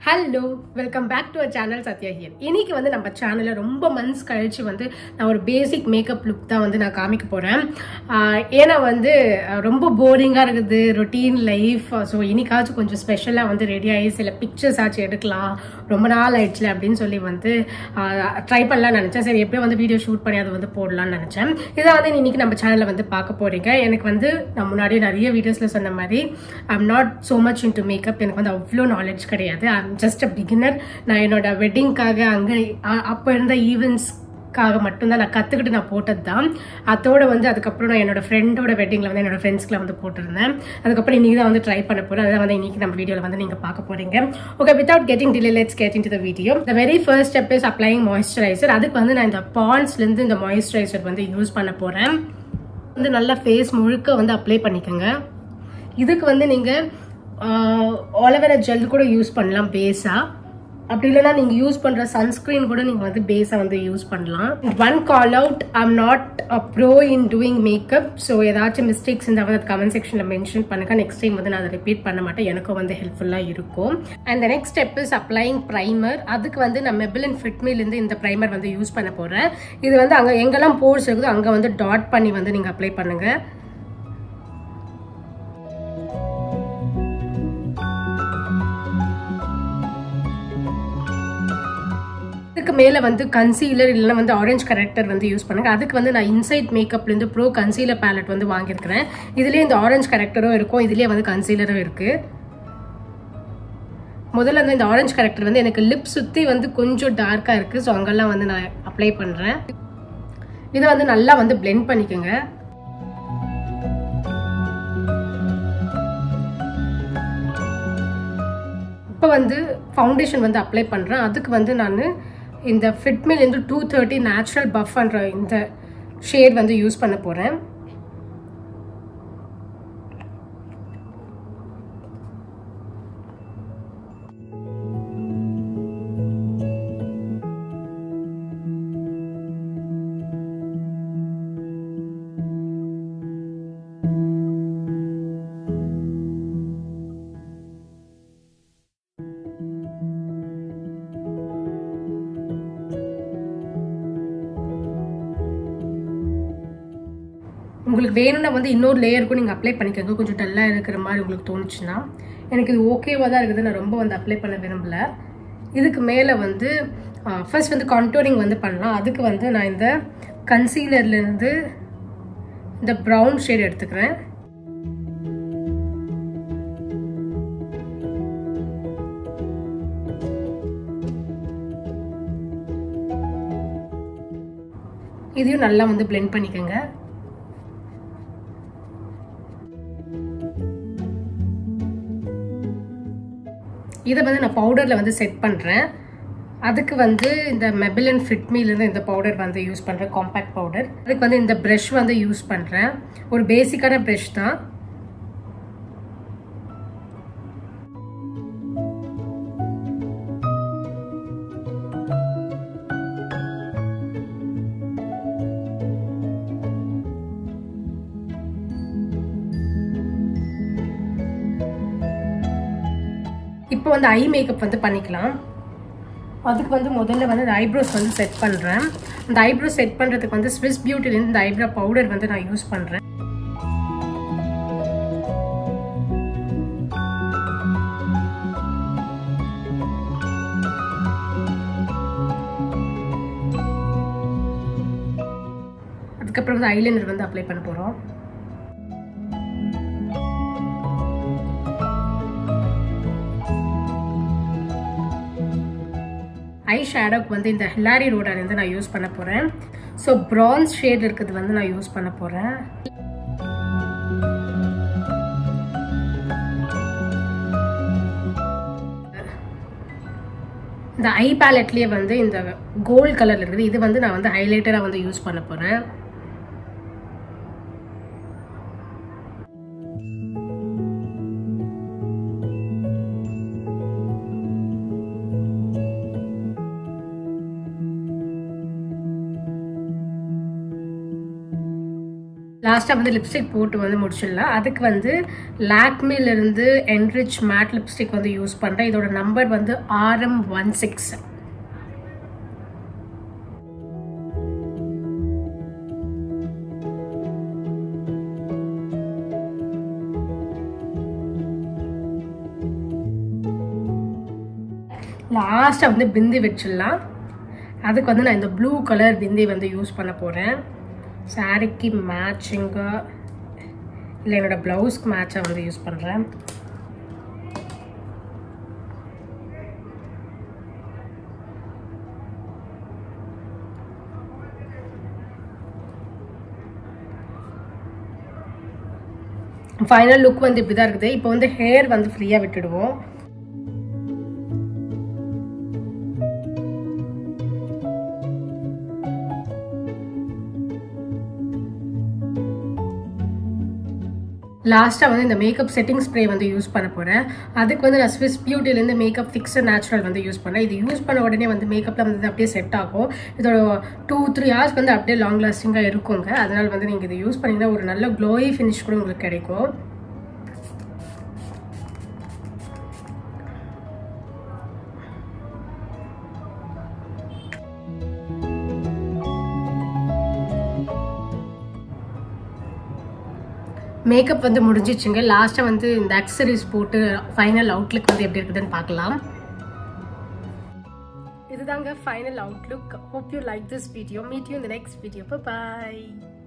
hello welcome back to our channel Sathya here இன்னைக்கு வந்து நம்ம சேனலில் ரொம்ப மந்த்ஸ் கழிச்சு வந்து நான் ஒரு பேசிக் மேக்கப் லுக் தான் வந்து நான் காமிக்க போகிறேன் ஏன்னா வந்து ஆஹ், ரொம்ப போரிங்காக இருக்குது ரொட்டீன் லைஃப் ஸோ இன்னைக்காச்சும் கொஞ்சம் ஸ்பெஷலாக வந்து ரெடி ஆகி சில பிக்சர்ஸ் ஆச்சும் எடுக்கலாம் ரொம்ப நாள் ஆயிடுச்சுல அப்படின்னு சொல்லி வந்து ட்ரை பண்ணலாம்னு நினச்சேன் சரி எப்படியோ வந்து வீடியோ ஷூட் பண்ணி அதை வந்து போடலாம்னு நினச்சேன் இதை வந்து இன்னைக்கு நம்ம சேனலில் வந்து பார்க்க போறீங்க எனக்கு வந்து நான் முன்னாடியே நிறைய வீடியோஸில் சொன்ன மாதிரி I'm not so much into makeup எனக்கு வந்து அவ்வளோ நாலேஜ் கிடையாது ஐம் ஜஸ்ட் அ பிகினர் நான் என்னோட வெட்டிங்க்காக அங்கே அப்போ இருந்த ஈவெண்ட்ஸ்க்காக மட்டும்தான் நான் கற்றுக்கிட்டு நான் போட்டது தான் அதோட வந்து அதுக்கப்புறம் நான் என்னோட ஃப்ரெண்டோட வெட்டிங்கில் வந்து என்னோட ஃப்ரெண்ட்ஸ்க்குலாம் வந்து போட்டிருந்தேன் அதுக்கப்புறம் இன்னைக்கு தான் வந்து ட்ரை பண்ண போகிறேன் அதான் வந்து இன்னைக்கு நம்ம வீடியோவில் வந்து நீங்கள் பார்க்க போகிறீங்க okay without getting delay let's get into the video the very first step is applying moisturiser அதுக்கு வந்து நான் இந்த பாண்ட்ஸ்லேருந்து இந்த மாய்ஸ்சரைசர் வந்து யூஸ் பண்ண போகிறேன் வந்து நல்லா ஃபேஸ் முழுக்க வந்து அப்ளை பண்ணிக்கோங்க இதுக்கு வந்து நீங்கள் ஆலோவேரா ஜெல் கூட யூஸ் பண்ணலாம் பேஸாக அப்படி இல்லைன்னா நீங்கள் யூஸ் பண்ணுற சன்ஸ்க்ரீன் கூட நீங்கள் வந்து பேஸாக வந்து யூஸ் பண்ணலாம் one call out I'm not a pro in doing makeup so ஏதாச்சும் மிஸ்டேக்ஸ் இருந்தால் வந்து கமெண்ட் செக்ஷனில் மென்ஷன் பண்ணுங்க நெக்ஸ்ட் டைம் வந்து நான் அதை ரிப்பீட் பண்ண மாட்டேன் எனக்கும் வந்து ஹெல்ப்ஃபுல்லாக இருக்கும் and next step is applying primer அதுக்கு வந்து நான் மெபிலின் ஃபிட்மிலேருந்து இந்த ப்ரைமர் வந்து யூஸ் பண்ண போகிறேன் இது வந்து அங்கே எங்கெல்லாம் போர்ஸ் இருக்குதோ அங்கே வந்து டாட் பண்ணி வந்து நீங்கள் அப்ளை பண்ணுங்கள் இதுக்கு மேலே வந்து கன்சீலர் இல்லைன்னா வந்து ஆரஞ்சு கரெக்டர் வந்து யூஸ் பண்ணுங்க அதுக்கு வந்து நான் இன்சைட் மேக்கப்லேருந்து ப்ரோ கன்சீலர் பேலட் வந்து வாங்கியிருக்கிறேன் இதுலேயே இந்த ஆரஞ்சு கரெக்டரும் இருக்கும் இதுலேயே வந்து கன்சீலரும் இருக்குது முதல்ல வந்து இந்த ஆரஞ்சு கரெக்டர் வந்து எனக்கு லிப் சுற்றி வந்து கொஞ்சம் டார்க்காக இருக்குது ஸோ அங்கெல்லாம் வந்து நான் அப்ளை பண்ணுறேன் இதை வந்து நல்லா வந்து பிளெண்ட் பண்ணிக்கோங்க இப்போ வந்து ஃபவுண்டேஷன் வந்து அப்ளை பண்ணுறேன் அதுக்கு வந்து நான் இந்த ஃபிட்மிலேருந்து டூ தேர்ட்டி நேச்சுரல் பஃப்ன்ற இந்த ஷேட் வந்து யூஸ் பண்ண போகிறேன் உங்களுக்கு வேணும்னா வந்து இன்னொரு லேயருக்கும் நீங்கள் அப்ளை பண்ணிக்கோங்க கொஞ்சம் டல்லாக இருக்கிற மாதிரி உங்களுக்கு தோணுச்சுன்னா எனக்கு இது ஓகேவாக தான் இருக்குது நான் ரொம்ப வந்து அப்ளை பண்ண விரும்பல இதுக்கு மேலே வந்து ஃபர்ஸ்ட் வந்து கான்டோரிங் வந்து பண்ணலாம் அதுக்கு வந்து நான் இந்த கன்சீலர்லேருந்து இந்த ப்ரௌன் ஷேட் எடுத்துக்கிறேன் இதையும் நல்லா வந்து பிளெண்ட் பண்ணிக்கோங்க இதை வந்து நான் பவுடரில் வந்து செட் பண்ணுறேன் அதுக்கு வந்து இந்த மெபிலன் ஃபிட்மிலேருந்து இந்த பவுடர் வந்து யூஸ் பண்ணுறேன் காம்பேக்ட் பவுடர் அதுக்கு வந்து இந்த ப்ரஷ் வந்து யூஸ் பண்ணுறேன் ஒரு பேசிக்கான ப்ரஷ் தான் இப்போ வந்து ஐ மேக்கப் வந்து பண்ணிக்கலாம் அதுக்கு வந்து முதல்ல வந்து இந்த ஐப்ரோஸ் வந்து செட் பண்ணுறேன் இந்த ஐப்ரோஸ் செட் பண்ணுறதுக்கு வந்து ஸ்விஸ் பியூட்டிலேருந்து இந்த ஐப்ரோ பவுடர் வந்து நான் யூஸ் பண்ணுறேன் அதுக்கப்புறம் வந்து ஐலைனர் வந்து அப்ளை பண்ண போகிறோம் ஐ ஷேடோக்கு வந்து இந்த ஹிலாரி ரோடர் வந்து நான் யூஸ் பண்ண போகிறேன் ஸோ ப்ரான்ஸ் ஷேட் இருக்கிறது வந்து நான் யூஸ் பண்ண போகிறேன் இந்த ஐ பேலட்லேயே வந்து இந்த கோல்ட் கலர் இருக்குது இது வந்து நான் வந்து ஹைலைட்டராக வந்து யூஸ் பண்ண போகிறேன் லாஸ்ட்டாக வந்து லிப்ஸ்டிக் போட்டு வந்து முடிச்சிடலாம் அதுக்கு வந்து லாக்மிலிருந்து என்ரிச் மேட் லிப்ஸ்டிக் வந்து யூஸ் பண்ணுறேன் இதோட நம்பர் வந்து ஆர்எம் ஒன் சிக்ஸ் லாஸ்ட்டாக வந்து பிந்தி வச்சிடலாம் அதுக்கு வந்து நான் இந்த ப்ளூ கலர் பிந்தி வந்து யூஸ் பண்ண போகிறேன் சாரிக்கு மேட்சிங்காக இல்லை என்னோட ப்ளவுஸ்க்கு மேட்சாக வந்து யூஸ் பண்ணுறேன் ஃபைனல் லுக் வந்து இப்படி தான் இருக்குது இப்போ வந்து ஹேர் வந்து ஃப்ரீயாக விட்டுடுவோம் லாஸ்ட்டாக வந்து இந்த மேக்கப் செட்டிங் ஸ்ப்ரே வந்து யூஸ் பண்ண போகிறேன் அதுக்கு வந்து நான் ஸ்விஸ் பியூட்டிலேருந்து மேக்கப் ஃபிக்ஸர் நேச்சுரல் வந்து யூஸ் பண்ணேன் இது யூஸ் பண்ண உடனே வந்து மேக்கப்பில் வந்து அப்படியே செட் ஆகும் இதோட டூ த்ரீ ஹவர்ஸ் வந்து அப்படியே லாங் லாஸ்டிங்காக இருக்குங்க அதனால் வந்து நீங்கள் இதை யூஸ் பண்ணிங்கன்னா ஒரு நல்ல க்ளோயி ஃபினிஷ் கூட உங்களுக்கு கிடைக்கும் மேக்கப் வந்து முடிஞ்சிச்சுங்க லாஸ்ட்டாக வந்து இந்த அக்சரிஸ் போட்டு ஃபைனல் அவுட்லுக் வந்து எப்படி இருக்குதுன்னு பார்க்கலாம் இதுதாங்க final outlook hope you like this video meet you இந்த நெக்ஸ்ட் வீடியோ பாய்